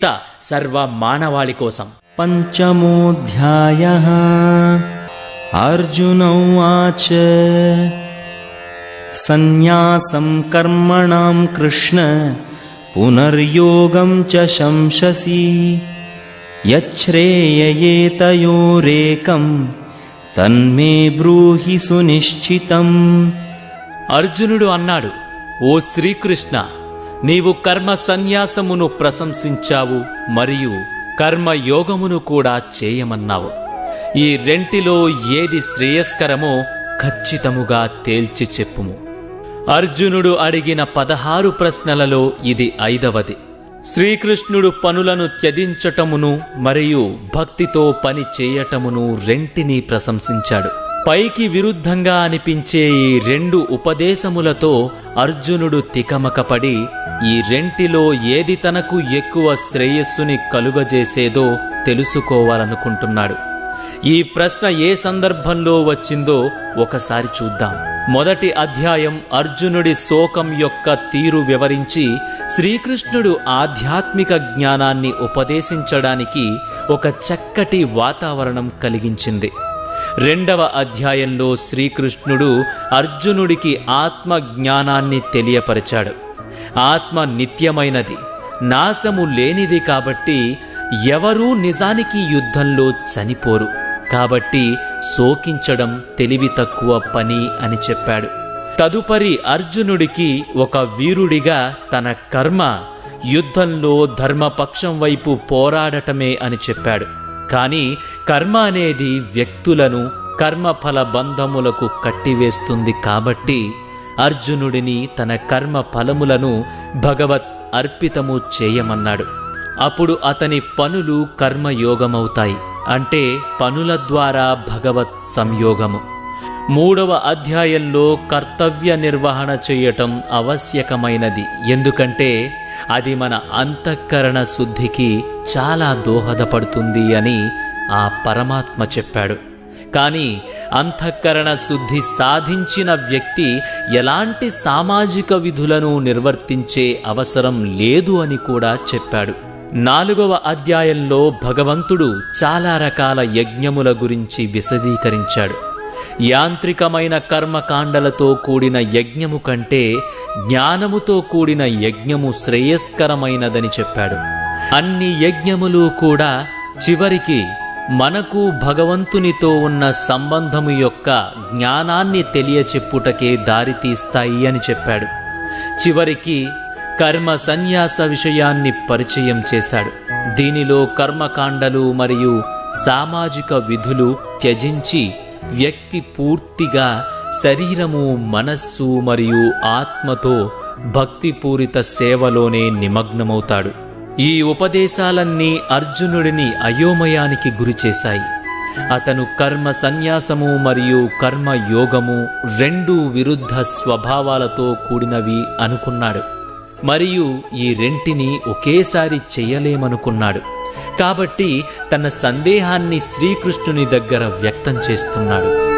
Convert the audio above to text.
గీత సర్వ మానవాళి కోసం पञ्चमोऽध्यायः अर्जुन उवाच सन्न्यासं कर्मणां कृष्ण पुनर्योगं च शंससि यच्छ्रेययेतयोरेकं तन्मे ब्रूहि सुनिश्चितम् అర్జునుడు అన్నాడు ఓ శ్రీకృష్ణ నీవు కర్మ సన్యాసమును ప్రశంసించావు మరియు కర్మ యోగమును కూడా చేయమన్నావు ఈ రెంటిలో ఏది శ్రేయస్కరమో ఖచ్చితముగా తేల్చి చెప్పుము అర్జునుడు అడిగిన పదహారు ప్రశ్నలలో ఇది ఐదవది శ్రీకృష్ణుడు పనులను త్యజించటమును మరియు భక్తితో పని చేయటమును రెంటిని ప్రశంసించాడు పైకి విరుద్ధంగా అనిపించే ఈ రెండు ఉపదేశములతో అర్జునుడు తికమకపడి ఈ రెంటిలో ఏది తనకు ఎక్కువ శ్రేయస్సుని కలుగజేసేదో తెలుసుకోవాలనుకుంటున్నాడు ఈ ప్రశ్న ఏ సందర్భంలో వచ్చిందో ఒకసారి చూద్దాం మొదటి అధ్యాయం అర్జునుడి శోకం యొక్క తీరు వివరించి శ్రీకృష్ణుడు ఆధ్యాత్మిక జ్ఞానాన్ని ఉపదేశించడానికి ఒక చక్కటి వాతావరణం కలిగించింది రెండవ అధ్యాయంలో శ్రీకృష్ణుడు అర్జునుడికి ఆత్మ జ్ఞానాన్ని తెలియపరిచాడు ఆత్మ నిత్యమైనది నాశము లేనిది కాబట్టి ఎవరూ నిజానికి యుద్ధంలో చనిపోరు కాబట్టి శోకించడం తెలివి తక్కువ పని అని చెప్పాడు తదుపరి అర్జునుడికి ఒక వీరుడిగా తన కర్మ యుద్ధంలో ధర్మపక్షం వైపు పోరాడటమే అని చెప్పాడు కాని కర్మ అనేది వ్యక్తులను కర్మఫల బంధములకు కట్టివేస్తుంది కాబట్టి అర్జునుడిని తన కర్మ ఫలములను భగవత్ అర్పితము చేయమన్నాడు అప్పుడు అతని పనులు కర్మయోగమవుతాయి అంటే పనుల ద్వారా భగవత్ సంయోగము మూడవ అధ్యాయంలో కర్తవ్య నిర్వహణ చేయటం ఆవశ్యకమైనది ఎందుకంటే అది మన అంతఃకరణ శుద్ధికి చాలా దోహదపడుతుంది అని ఆ పరమాత్మ చెప్పాడు కానీ అంతఃకరణ శుద్ధి సాధించిన వ్యక్తి ఎలాంటి సామాజిక విధులను నిర్వర్తించే అవసరం లేదు అని కూడా చెప్పాడు నాలుగవ అధ్యాయంలో భగవంతుడు చాలా రకాల యజ్ఞముల గురించి విశదీకరించాడు యాంత్రికమైన కర్మకాండలతో కూడిన యజ్ఞము కంటే జ్ఞానముతో కూడిన యజ్ఞము శ్రేయస్కరమైనదని చెప్పాడు అన్ని యజ్ఞములు కూడా చివరికి మనకు భగవంతునితో ఉన్న సంబంధము యొక్క జ్ఞానాన్ని తెలియచెప్పుటకే దారితీస్తాయి అని చెప్పాడు చివరికి కర్మ సన్యాస విషయాన్ని పరిచయం చేశాడు దీనిలో కర్మకాండలు మరియు సామాజిక విధులు త్యజించి వ్యక్తి పూర్తిగా శరీరము మనస్సు మరియు ఆత్మతో భక్తిపూరిత సేవలోనే నిమగ్నమవుతాడు ఈ ఉపదేశాలన్నీ అర్జునుడిని అయోమయానికి గురిచేశాయి అతను కర్మ సన్యాసము మరియు కర్మ యోగము రెండు విరుద్ధ స్వభావాలతో కూడినవి అనుకున్నాడు మరియు ఈ రెంటిని ఒకేసారి చెయ్యలేమనుకున్నాడు కాబట్టి తన సందేహాన్ని శ్రీకృష్ణుని దగ్గర వ్యక్తం చేస్తున్నాడు